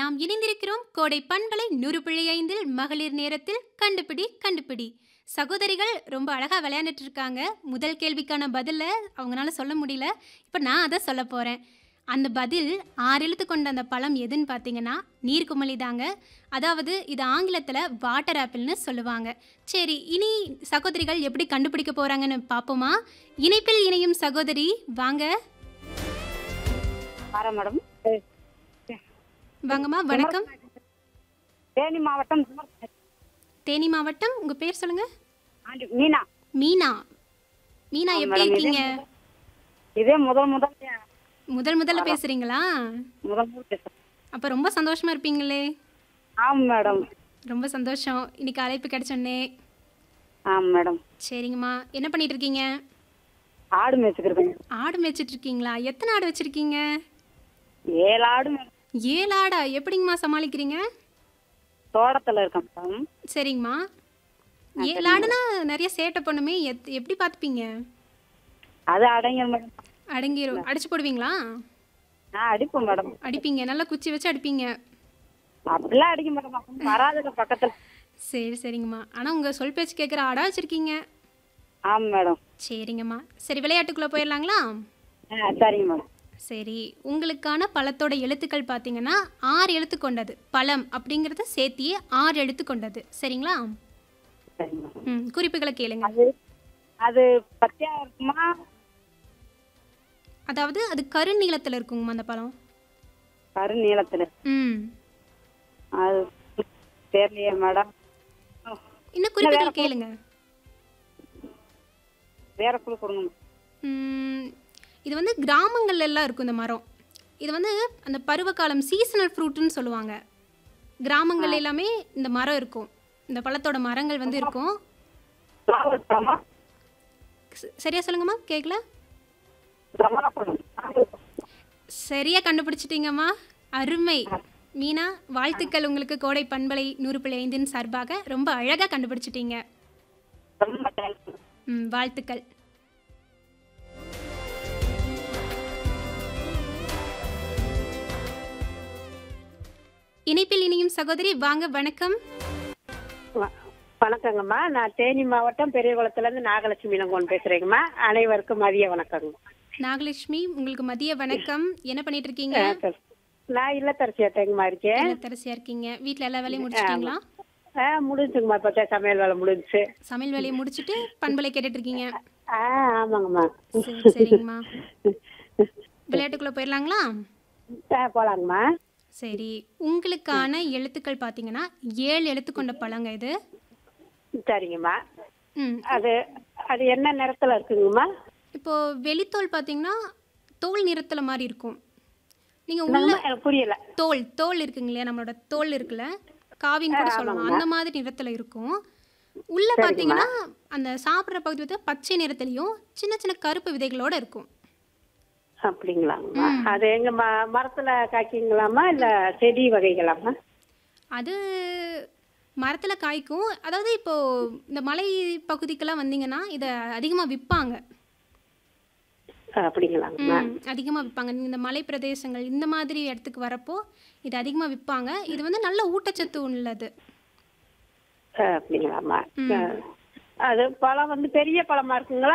நாம் இணைந்திருக்கிறோம் கோடை பண்பலை நூறு புள்ளி ஐந்தில் மகளிர் நேரத்தில் கண்டுபிடி கண்டுபிடி சகோதரிகள் ரொம்ப அழகாக விளையாண்டுட்டு இருக்காங்க முதல் கேள்விக்கான பதில அவங்களால சொல்ல முடியல இப்போ நான் அதை சொல்ல போகிறேன் அந்த பதில் ஆறு எழுத்து கொண்ட அந்த பழம் எதுன்னு பார்த்தீங்கன்னா நீர்க்குமலி தாங்க அதாவது இது ஆங்கிலத்தில் வாட்டர் ஆப்பிள்னு சொல்லுவாங்க சரி இனி சகோதரிகள் எப்படி கண்டுபிடிக்க போகிறாங்கன்னு பார்ப்போமா இணைப்பில் இணையும் சகோதரி வாங்க வரேன் மேடம் வாங்கம்மா வணக்கம் தேனி மாவட்டம் தேனி மாவட்டம் உங்கள் பேர் சொல்லுங்கள் ஆண்டி மீனா மீனா மீனா ஆ, எப்படி மேடம், இருக்கீங்க இதே முதல் முதல் முதல் முதல்ல பேசுறீங்களா முதல் முதல் பேசுறேன் அப்போ ரொம்ப சந்தோஷமா இருப்பீங்களே ஆமாம் மேடம் ரொம்ப சந்தோஷம் இன்னைக்கு அழைப்பு கிடைச்சோன்னே ஆமாம் மேடம் சரிங்கம்மா என்ன பண்ணிட்டு இருக்கீங்க ஆடு மேய்ச்சிக்கிறேன் ஆடு மேய்ச்சிட்டு இருக்கீங்களா எத்தனை ஆடு வச்சிருக்கீங்க ஏழு ஆடு மேடம் ஏழு ஆடா எப்படிங்கம்மா சமாளிக்கிறீங்க தோட்டத்தில் இருக்கேன் மேடம் சரிங்கம்மா ஏழு ஆடுனா நிறைய சேட்டை பண்ணுமே எத் எப்படி பார்த்துப்பீங்க அது அடங்கிடும் மேடம் அடங்கிரும் அடிச்சு போடுவீங்களா நான் அடிப்பேன் மேடம் அடிப்பீங்க நல்லா குச்சி வச்சு அடிப்பீங்க அப்படிலாம் அடிக்க மேடம் வராதுங்க பக்கத்தில் சரி சரிங்கம்மா ஆனால் உங்கள் சொல் பேச்சு கேட்குற ஆடா வச்சுருக்கீங்க ஆமாம் மேடம் சரிங்கம்மா சரி விளையாட்டுக்குள்ளே போயிடலாங்களா ஆ சரிங்க மேடம் சரி உங்களுக்கான பழத்தோட எழுத்துக்கள் பார்த்தீங்கன்னா ஆறு எழுத்து கொண்டது பழம் அப்படிங்கிறத சேர்த்தியே ஆறு எழுத்து கொண்டது சரிங்களா சரிங்க மேடம் ம் குறிப்புகளை கேளுங்க அது அது பச்சையா இருக்குமா அதாவது அது கருநீளத்தில் இருக்குங்கம்மா அந்த பழம் கரு நீளத்தில் ம் அது தெரியலையே மேடம் இன்னும் குறிப்புகள் கேளுங்க வேற குழு கொடுங்க ம், இது வந்து கிராமங்கள்ல எல்லாம் இருக்கும் இந்த மரம் இது வந்து அந்த பருவகாலம் சீசனல் ஃப்ரூட்டுன்னு சொல்லுவாங்க கிராமங்கள் எல்லாமே இந்த மரம் இருக்கும் இந்த பழத்தோட மரங்கள் வந்து இருக்கும் நாவல் பழமா ச- சரியா சொல்லுங்கம்மா கேட்கல ரமணப்பழம் சரியா கண்டுபிடிச்சிட்டீங்கம்மா அருமை மீனா வாழ்த்துக்கள் உங்களுக்கு கோடை பண்பலை நூறு புள்ளி ஐந்தின் சார்பாக ரொம்ப அழகாக கண்டுபிடிச்சிட்டீங்க ரொம்ப தேங்க்ஸ் ம் வாழ்த்துக்கள் இணைப்பில் இனியும் சகோதரி வாங்க வணக்கம் வ- வணக்கங்கம்மா நான் தேனி மாவட்டம் பெரியகுளத்துலேருந்து நாகலட்சுமி இளங்கோன் பேசுறேங்கம்மா அனைவருக்கும் மதிய வணக்கங்க நாகலட்சுமி உங்களுக்கு மதிய வணக்கம் என்ன பண்ணிட்டு இருக்கீங்க ஆ, சரி. நான் இல்லத்தரசியாட்டேங்கம்மா இருக்கேன் தரசியா இருக்கீங்க வீட்ல எல்லா வேலையும் முடிச்சிட்டீங்களா ஆ முடிஞ்சுங்கம்மா இப்போ சமையல் வேலை முடிஞ்சுச்சு சமையல் வேலையை முடிச்சிட்டு பண்பலை கேட்டுட்டு இருக்கீங்க ஆ ஆமாங்கம்மா சரி சரிங்கம்மா விளையாட்டுக்குள்ள போயிடலாங்களா ஆ போலாங்கம்மா சரி உங்களுக்கான எழுத்துக்கள் பார்த்தீங்கன்னா ஏழு எழுத்து கொண்ட பழங்க இது சரிங்கம்மா ம் அது அது என்ன நிறத்துல இருக்குங்கம்மா இப்போ வெளித்தோல் பார்த்தீங்கன்னா தோல் நிறத்துல மாதிரி இருக்கும் நீங்க உள்ள என்னங்கம்மா? எனக்கு புரியல தோல் தோல் இருக்குங்க இல்லையா நம்மளோட தோல் இருக்குல்ல காவின்னு கூட சொல்லலாம் அந்த மாதிரி நிறத்துல இருக்கும் உள்ள பார்த்தீங்கன்னா அந்த சாப்பிட்ற பகுதி வந்து பச்சை நிறத்துலையும் சின்ன சின்ன கருப்பு விதைகளோட இருக்கும் அப்படிங்களாங்கம்மா அது எங்க ம மரத்துல காய்க்குங்களாம்மா இல்ல செடி வகைகளாம்மா அது மரத்துல காய்க்கும் அதாவது இப்போ இந்த மலை பகுதிக்கெல்லாம் வந்தீங்கன்னா இதை அதிகமா விற்பாங்க அப்படிங்களாங்கம்மா ம், அதிகமா விற்பாங்க இந்த மலை பிரதேசங்கள் இந்த மாதிரி இடத்துக்கு வரப்போ இது அதிகமா விற்பாங்க இது வந்து நல்ல ஊட்டச்சத்து உள்ளது அப்படிங்களாம்மா அது பழம் வந்து பெரிய பழமா இருக்குங்களா